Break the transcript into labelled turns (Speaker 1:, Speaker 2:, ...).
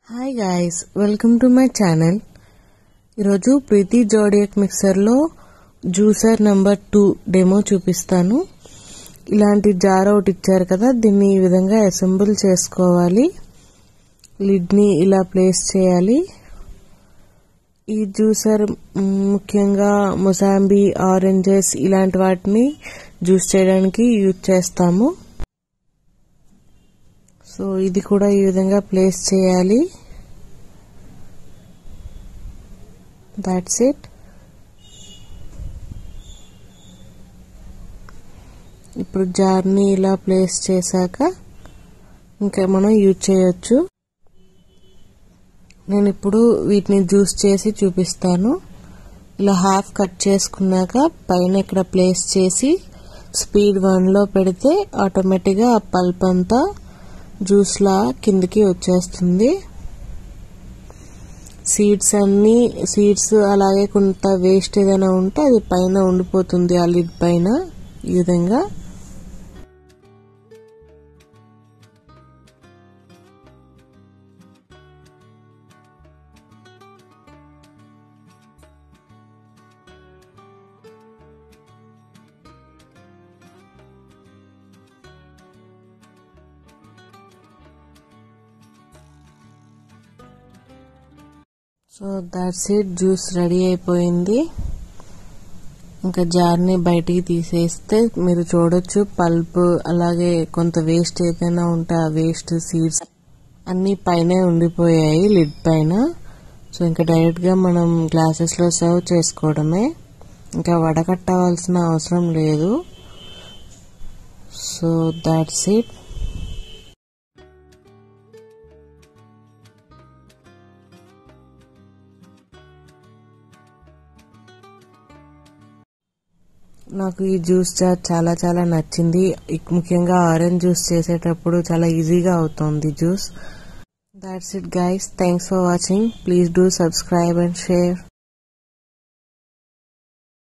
Speaker 1: hi guys welcome to my channel ఈరోజు Preethi zodiac మిక్సర్లో juicer number two demo చూపిస్తాను ఇలాంటి జార్ ఒకటి ఇచ్చారు కదా దీన్ని ఈ విధంగా అసెంబుల్ చేసుకోవాలి లిడ్ని ఇలా ప్లేస్ చేయాలి ఈ జ్యూసర్ మ్, ముఖ్యంగా మొసాంబీ ఆరెంజెస్ ఇలాంటి వాటిని జ్యూస్ చేయడానికి యూజ్ చేస్తాము సో ఇది కూడా ఈ విధంగా ప్లేస్ చేయాలి దాట్స్ ఇట్ ఇప్పుడు జార్ని ఇలా ప్లేస్ చేశాక ఇంకా మనం యూజ్ చేయొచ్చు నేను ఇప్పుడు వీటిని జ్యూస్ చేసి చూపిస్తాను ఇలా హాఫ్ కట్ చేసుకున్నాక పైన ఇక్కడ ప్లేస్ చేసి స్పీడ్ వన్లో పెడితే ఆటోమేటిక్గా ఆ పల్ప్ అంతా జ్యూస్లా కిందికి వచ్చేస్తుంది సీడ్స్ అన్నీ సీడ్స్ అలాగే కొంత వేస్ట్ ఏదైనా ఉంటే అది పైన ఉండిపోతుంది ఆ లిడ్ పైన ఈ విధంగా so that's it juice ready అయిపోయింది ఇంకా జార్ని బయటికి తీసేస్తే మీరు చూడొచ్చు పల్ప్ అలాగే కొంత వేస్ట్ ఏదైనా ఉంటే ఆ వేస్ట్ సీడ్స్ అన్నీ పైనే ఉండిపోయాయి లిడ్ పైన సో ఇంకా డైరెక్ట్గా మనం గ్లాసెస్లో సర్వ్ చేసుకోవడమే ఇంకా వడకట్టవలసిన అవసరం లేదు సో దాట్స్ ఇట్ నాకు ఈ జ్యూస్ జార్ చాలా చాలా నచ్చింది ఇక్- ముఖ్యంగా ఆరెంజ్ జ్యూస్ చేసేటప్పుడు చాలా ఈజీగా అవుతుంది juice that's it guys thanks for watching please do subscribe and share